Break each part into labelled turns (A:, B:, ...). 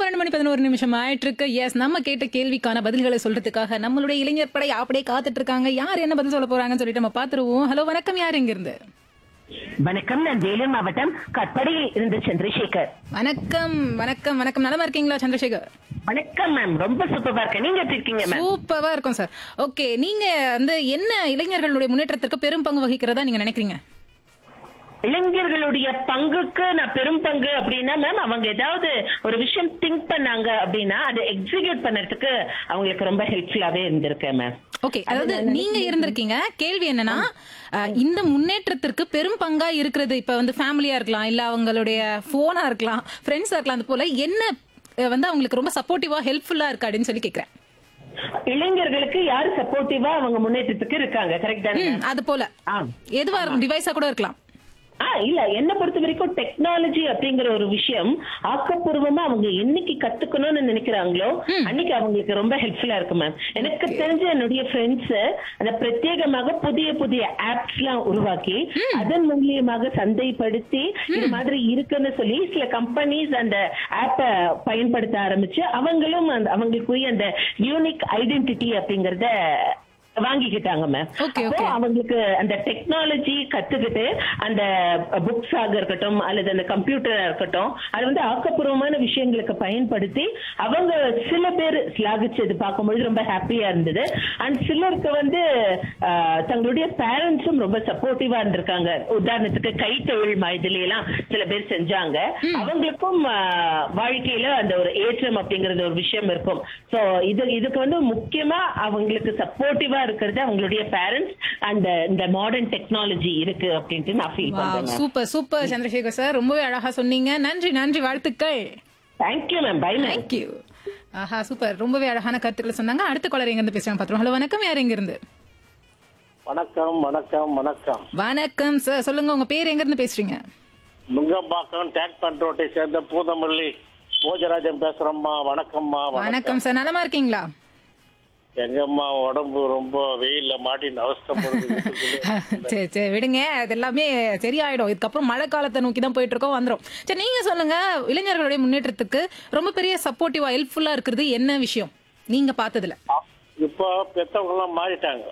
A: பன்னெண்டு மணி பதினோரு நிமிஷம் ஆயிட்டு இருக்கு எஸ் நம்ம கேட்ட கேள்விக்கான பதில்களை சொல்றதுக்காக நம்மளுடைய இளைஞர் படை அப்படியே காத்துட்டு இருக்காங்க யார் என்ன பதில் சொல்ல போறாங்கன்னு சொல்லிட்டு நம்ம பாத்துருவோம் ஹலோ வணக்கம் யார் இங்க இருந்து
B: வணக்கம் நான் வேலூர் மாவட்டம் கட்படியில் இருந்து சந்திரசேகர்
A: வணக்கம் வணக்கம் வணக்கம் நலமா இருக்கீங்களா சந்திரசேகர்
B: வணக்கம் மேம் ரொம்ப சூப்பரா இருக்கேன் நீங்க எப்படி இருக்கீங்க மேம்
A: சூப்பரா இருக்கும் சார் ஓகே நீங்க வந்து என்ன இளைஞர்களுடைய முன்னேற்றத்திற்கு பெரும் பங்கு வகிக்கிறதா நீங்க நினைக்கிறீங்க
B: இளைஞர்களுடைய பங்குக்கு நான் பெரும் பங்கு அப்படின்னா மேம் அவங்க ஏதாவது ஒரு விஷயம் திங்க் பண்ணாங்க அப்படின்னா அதை எக்ஸிக்யூட் பண்ணறதுக்கு அவங்களுக்கு ரொம்ப ஹெல்ப்ஃபுல்லாவே இருந்திருக்கேன் மேம்
A: ஓகே அதாவது நீங்க இருந்திருக்கீங்க கேள்வி என்னன்னா அஹ், இந்த முன்னேற்றத்திற்கு பெரும் பங்கா இருக்கிறது இப்ப வந்து ஃபேமிலியா இருக்கலாம் இல்ல அவங்களுடைய போனா இருக்கலாம் ஃப்ரெண்ட்ஸா இருக்கலாம் அது போல என்ன அஹ், வந்து அவங்களுக்கு ரொம்ப சப்போர்ட்டிவா ஹெல்ப்ஃபுல்லா இருக்கு அப்படின்னு சொல்லி கேக்குறேன்
B: இளைஞர்களுக்கு யாரு சப்போர்ட்டிவா அவங்க முன்னேற்றத்துக்கு இருக்காங்க கரெக்ட் தானே
A: ம், அது போல
B: ஆ.
A: எதுவா இருக்கும் டிவைஸா கூட இருக்கலாம்
B: ஆ இல்ல என்ன பொறுத்த வரைக்கும் டெக்னாலஜி அப்படிங்கிற ஒரு விஷயம் ஆக்கப்பூர்வமா அவங்க என்னைக்கு கத்துக்கணும்னு நினைக்கிறாங்களோ அன்னைக்கு அவங்களுக்கு ரொம்ப ஹெல்ப்ஃபுல்லா இருக்கும் மேம் எனக்கு தெரிஞ்ச என்னுடைய ஃப்ரெண்ட்ஸ் அந்த பிரத்யேகமாக புதிய புதிய ஆப்ஸ் எல்லாம் உருவாக்கி அதன் மூலியமாக சந்தைப்படுத்தி இது மாதிரி இருக்குன்னு சொல்லி சில கம்பெனிஸ் அந்த ஆப்பை பயன்படுத்த ஆரம்பிச்சு அவங்களும் அந்த அவங்களுக்குரிய அந்த யூனிக் ஐடென்டிட்டி அப்படிங்கறத வாங்கிக்கிட்டாங்க மேம்
A: Okay,
B: அப்போ
A: okay.
B: அவங்களுக்கு அந்த டெக்னாலஜி கத்துக்கிட்டு அந்த புக்ஸ் ஆக இருக்கட்டும் அல்லது அந்த கம்ப்யூட்டரா இருக்கட்டும் அது வந்து ஆக்கப்பூர்வமான விஷயங்களுக்கு பயன்படுத்தி அவங்க சில பேர் ஸ்லாகிச்சது பார்க்கும்பொழுது ரொம்ப ஹாப்பியா இருந்தது அண்ட் சிலருக்கு வந்து ஆஹ், தங்களுடைய பேரண்ட்ஸும் ரொம்ப சப்போர்ட்டிவா இருந்திருக்காங்க உதாரணத்துக்கு கைத்தொழில் மாதிரி எல்லாம் சில பேர் செஞ்சாங்க அவங்களுக்கும் ஆஹ், வாழ்க்கையில அந்த ஒரு ஏற்றம் அப்படிங்கறது ஒரு விஷயம் இருக்கும் சோ இது இதுக்கு வந்து முக்கியமா அவங்களுக்கு சப்போர்ட்டிவா இருக்கிறது அவங்களுடைய பேரண்ட்ஸ் அந்த இந்த மாடர்ன் டெக்னாலஜி இருக்கு அப்படின்ட்டு நான் ஃபீல் பண்றேன்
A: சூப்பர் சூப்பர் சந்திரசேகர் சார் ரொம்பவே அழகா சொன்னீங்க நன்றி நன்றி வாழ்த்துக்கள்
B: thank you ma'am bye ma'am
A: thank you ஆஹா சூப்பர் ரொம்பவே அழகான கருத்துக்களை சொன்னாங்க அடுத்த காலர் எங்க இருந்து பேசுறாங்க பாத்துருவோம் ஹலோ வணக்கம் யார் எங்க இருந்து
C: வணக்கம் வணக்கம் வணக்கம்
A: வணக்கம் சார் சொல்லுங்க உங்க பேர் எங்க இருந்து பேசுறீங்க
C: நுங்கம்பாக்கம் டேக் பண்ரோட்டை சேர்ந்த பூதமல்லி போஜராஜன் பேசுறேம்மா வணக்கம்மா
A: வணக்கம் சார் நலமா இருக்கீங்களா
C: எங்கம்மா உடம்பு ரொம்ப வெயில்ல மாட்டின்னு அவஸ்தப்படுது
A: சரி சரி விடுங்க அது எல்லாமே சரியாயிடும் இதுக்கப்புறம் மழை காலத்தை நோக்கி தான் போயிட்டு இருக்கோம் வந்துரும் சரி நீங்க சொல்லுங்க இளைஞர்களுடைய முன்னேற்றத்துக்கு ரொம்ப பெரிய சப்போர்ட்டிவா ஹெல்ப்ஃபுல்லா இருக்கிறது என்ன விஷயம் நீங்க பார்த்ததுல
C: இப்போ பெத்தவங்க எல்லாம் மாறிட்டாங்க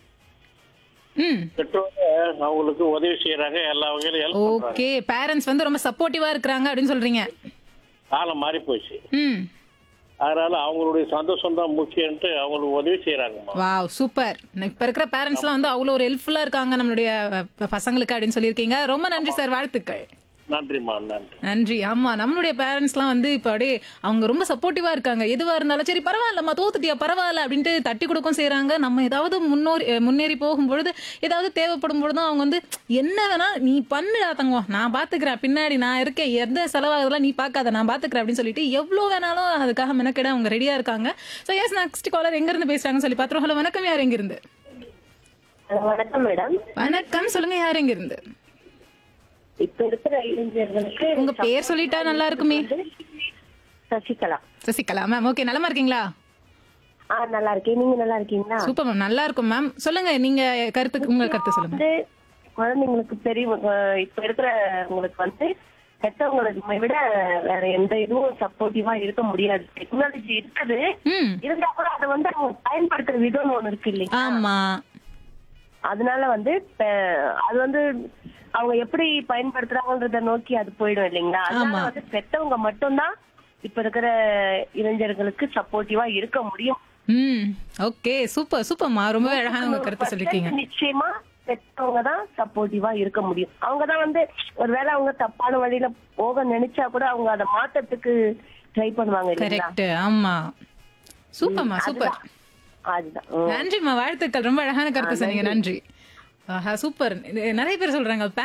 A: ம்
C: பெற்றோர் அவங்களுக்கு உதவி செய்யறாங்க எல்லா வகையிலும் ஹெல்ப் பண்றாங்க
A: ஓகே பேரண்ட்ஸ் வந்து ரொம்ப சப்போர்ட்டிவா இருக்கிறாங்க அப்படின்னு சொல்றீங்க
C: காலம் மாறி போச்சு
A: ம்
C: அதனால அவங்களுடைய சந்தோஷம் தான் முக்கியம்ட்டு அவங்களுக்கு உதவி செய்யறாங்கம்மா
A: வாவ் சூப்பர் இப்ப இருக்கிற பேரண்ட்ஸ்லாம் வந்து அவ்வளோ ஒரு ஹெல்ப்ஃபுல்லா இருக்காங்க நம்மளுடைய அஹ், பசங்களுக்கு அப்படின்னு சொல்லியிருக்கீங்க ரொம்ப நன்றி சார் வாழ்த்துக்கள்
C: நன்றிம்மா நன்றி
A: நன்றி ஆமா நம்மளுடைய பேரண்ட்ஸ்லாம் வந்து இப்ப அப்படியே அவங்க ரொம்ப சப்போர்ட்டிவா இருக்காங்க எதுவா இருந்தாலும் சரி பரவாயில்லம்மா தோத்துட்டியா பரவாயில்ல அப்படின்ட்டு தட்டி கொடுக்கவும் செய்றாங்க நம்ம ஏதாவது முன்னோரி அஹ் முன்னேறி போகும்பொழுது ஏதாவது தேவைப்படும் பொழுதும் அவங்க வந்து என்ன வேணா நீ பண்ணுடா தங்கம் நான் பாத்துக்கிறேன் பின்னாடி நான் இருக்கேன் எந்த செலவாகுதெல்லாம் நீ பார்க்காத நான் பாத்துக்கிறேன் அப்படின்னு சொல்லிட்டு எவ்வளவு வேணாலும் அதுக்காக மெனக்கிட அவங்க ரெடியா இருக்காங்க ஸோ எஸ் நெக்ஸ்ட் காலர் எங்க இருந்து பேசுறாங்கன்னு சொல்லி பாத்துருவோம் ஹலோ வணக்கம் யார் எங்க இருந்து
B: வணக்கம் மேடம்
A: வணக்கம் சொல்லுங்க யார் எங்க இருந்து
B: இப்ப இருக்கிற இளைஞர்களுக்கு
A: உங்க பேர் சொல்லிட்டா நல்லா இருக்குமே
B: சசிகலா
A: சசிகலா மேம் ஓகே நலமா இருக்கீங்களா
B: ஆ நல்லா இருக்கேன் நீங்க நல்லா இருக்கீங்களா
A: சூப்பர் மேம் நல்லா இருக்கும் மேம் சொல்லுங்க நீங்க கருத்துக்கு உங்க கருத்து சொல்லுங்க
B: வந்து குழந்தைங்களுக்கு பெரியவங்க இப்ப இருக்கிற உங்களுக்கு வந்து பெற்றவங்களுக்கு விட வேற எந்த இதுவும் சப்போர்ட்டிவா இருக்க முடியாது டெக்னாலஜி இருக்குது
A: ம்
B: இருந்தா கூட அதை வந்து அவங்க பயன்படுத்துற விதம்னு ஒண்ணு இருக்கு இல்லையா
A: ஆமா
B: அதனால வந்து பெ- அது வந்து அவங்க எப்படி பயன்படுத்துறாங்கன்றத நோக்கி அது போயிடும் இல்லைங்களா அதனால
A: ஆமா.
B: வந்து பெத்தவங்க மட்டும்தான் இப்ப இருக்கிற இளைஞர்களுக்கு சப்போர்ட்டிவா இருக்க முடியும்
A: ம் ஓகே சூப்பர் சூப்பர்மா ரொம்ப அழகான உங்க கருத்து சொல்லிருக்கீங்க
B: நிச்சயமா பெற்றவங்க தான் சப்போர்ட்டிவா இருக்க முடியும் அவங்க தான் வந்து ஒருவேளை அவங்க தப்பான வழியில போக நினைச்சா கூட அவங்க அதை மாத்தத்துக்கு ட்ரை பண்ணுவாங்க இல்லைங்களா
A: கரெக்ட் ஆமா சூப்பர்மா சூப்பர்
B: அதுதான் ம்.
A: நன்றிம்மா வாழ்த்துக்கள் ரொம்ப அழகான கருத்து சொன்னீங்க நன்றி ஆஹா சூப்பர் நிறைய பேர் சொல்றாங்க